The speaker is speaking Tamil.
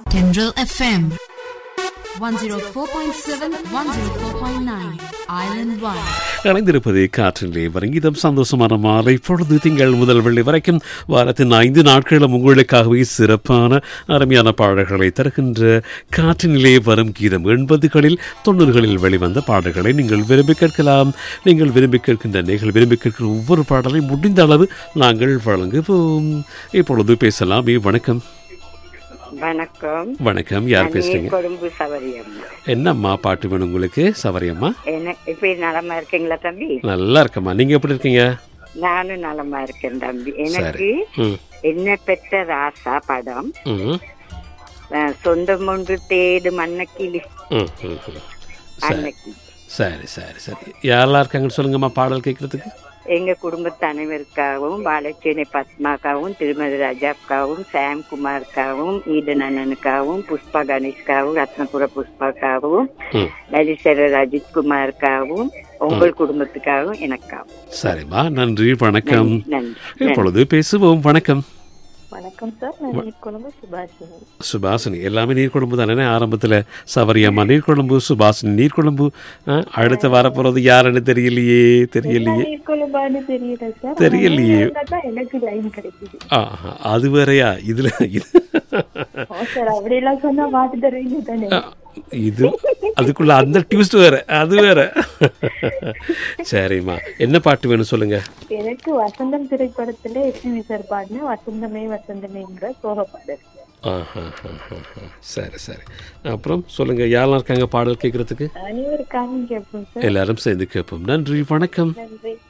Tendril FM 104.7 104.9 Island One இணைந்திருப்பது காற்றிலே வருங்கிதம் சந்தோஷமான மாலை பொழுது திங்கள் முதல் வெள்ளி வரைக்கும் வாரத்தின் ஐந்து நாட்களும் உங்களுக்காகவே சிறப்பான அருமையான பாடல்களை தருகின்ற காற்றினிலே வரும் கீதம் எண்பதுகளில் தொண்ணூறுகளில் வெளிவந்த பாடல்களை நீங்கள் விரும்பி கேட்கலாம் நீங்கள் விரும்பி கேட்கின்ற நீங்கள் விரும்பி கேட்கிற ஒவ்வொரு பாடலையும் முடிந்த அளவு நாங்கள் வழங்குவோம் இப்பொழுது பேசலாமே வணக்கம் வணக்கம் வணக்கம் யார் நான் பேசுறீங்க கொழும்பு சவரியம் என்னம்மா பாட்டு வேணும் உங்களுக்கு சவரியம்மா என்ன இப்ப நலமா இருக்கீங்களா தம்பி நல்லா இருக்கம்மா நீங்க எப்படி இருக்கீங்க நானும் நலமா இருக்கேன் தம்பி எனக்கு ம் என்ன பெற்ற ராசா படம் ம் அஹ், சொந்தம் ஒன்று தேடு மண்ணக்கிளி ம், ம், ம். சரி அன்னைக்கு சரி சரி சரி யாரெல்லாம் இருக்காங்கன்னு சொல்லுங்கம்மா பாடல் கேட்கறதுக்கு எங்க குடும்பத்து அனைவருக்காகவும் பாலச்சேனை பத்மாக்காவும் திருமதி ராஜாக்காவும் சாம் குமாருக்காகவும் ஈடன் அண்ணனுக்காகவும் புஷ்பா கணேஷ்காவும் ரத்னபுர புஷ்பாக்காகவும் ம் நரிசர அஜித் குமாருக்காகவும் உங்கள் குடும்பத்துக்காகவும் எனக்காகவும் சரிம்மா நன்றி வணக்கம் நன்றி நன்றி இப்பொழுது பேசுவோம் வணக்கம் வணக்கம் சார் நான் நீர்கொழும்பு சுபாஷினி சுபாசினி எல்லாமே நீர்க்குழம்பு தானே ஆரம்பத்தில் சவரியம்மா நீர்க்குழம்பு சுபாசினி நீர்க்குழம்பு ஆ, அடுத்து வரப்போறது யாருன்னு தெரியலையே தெரியலையே நீர்கொழும்பான்னு தெரியல சார் தெரியலையே. ஆனா நீங்க தான் எனக்கு லைன் கிடைக்குது ஆஹா, அது வேறயா இதுல இது ஓ சார் அப்படியெல்லாம் சொன்னா பாட்டு தருவீங்க தானே ஆ, இது அதுக்குள்ள அந்த டியூஸ்ட் வேற அது வேற சரிம்மா என்ன பாட்டு வேணும் சொல்லுங்க எனக்கு வசந்தம் திரைப்படத்துல எஸ்பிவி சார் பாடின வசந்தமே வசந்தமேங்கிற சோக பாடல் ஆஹா, ஆஹா, ஆஹா. சரி சரி அப்புறம் சொல்லுங்க யாரெல்லாம் இருக்காங்க பாடல் கேட்கறதுக்கு அனைவருக்காகவும் கேட்போம் சார் எல்லாரும் சேர்ந்து கேட்போம் நன்றி வணக்கம் நன்றி